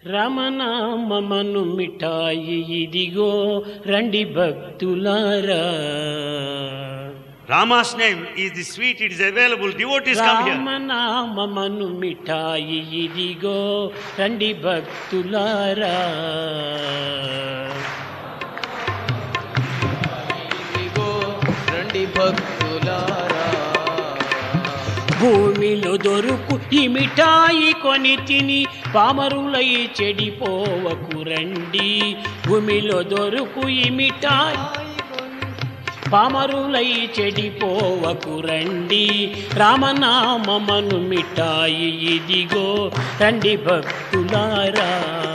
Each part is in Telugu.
రమనామమను మిఠాయి ఇదిగో రండి భక్తులారా Rama's name is the sweet, it is available. Devotees come here. రామనామమను మిఠాయి ఇదిగో రండి భక్తులారా ఇదిగో రండి భక్తులారా భూమిలో దొరుకు ఈ మిఠాయి కొని తిని పామరులై చెడిపోవకు రండి భూమిలో దొరుకు ఈ మిఠాయి పామరులై చెడిపోవకు రండి రామనామమను మిఠాయి ఇదిగో రండి భక్తులారా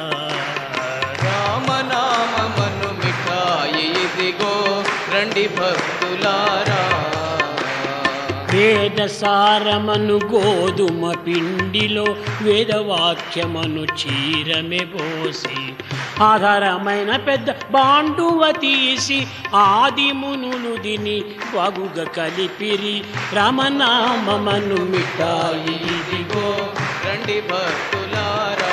రామనామమను మిఠాయి ఇదిగో రండి భక్తులారా వేద సారమను గోధుమ పిండిలో వేదవాక్యమను చీరమె పోసి ఆధారమైన పెద్ద బాండువ తీసి ఆది మునులు దిని వగుగ కలిపిరి రమనామమను మిఠాయి ఇదిగో రండి భక్తులారా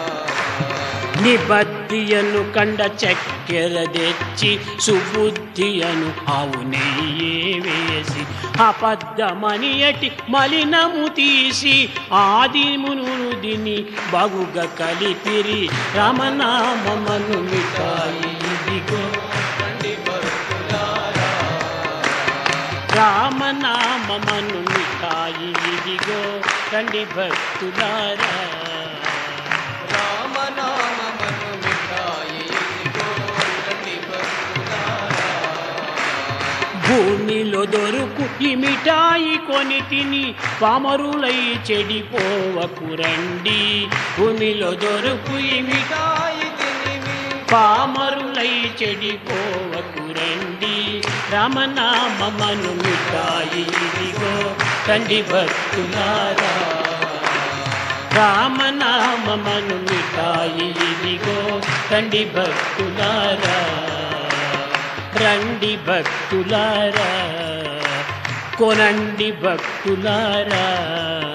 నిబద్ధియను కండ చక్కెర తెచ్చి సుబుద్ధియను ఆవు నెయ్యే వేసి అబద్ధమని అటి మలినము తీసి ఆది మునులు దిని బగుగ కలిపిరి రమనామమను మిఠాయి ఇదిగో రండి భక్తులారా రామనామమను మిఠాయి ఇదిగో రండి భక్తులారా రామనామమను మిఠాయి ఇదిగో రండి భక్తులారా భూమిలో దొరుకు ఈ మిఠాయి కొని తిని పామరులై చెడిపోవకు రండి భూమిలో దొరుకు ఈ మిఠాయి మిఠాయి తినివి పామరులై చెడిపోవకు రండి రమనామమను మిఠాయి ఇదిగో రండి భక్తులారా రామనామమను మిఠాయి ఇదిగో రండి భక్తులారా రండి భక్తులారా కొనండి భక్తులారా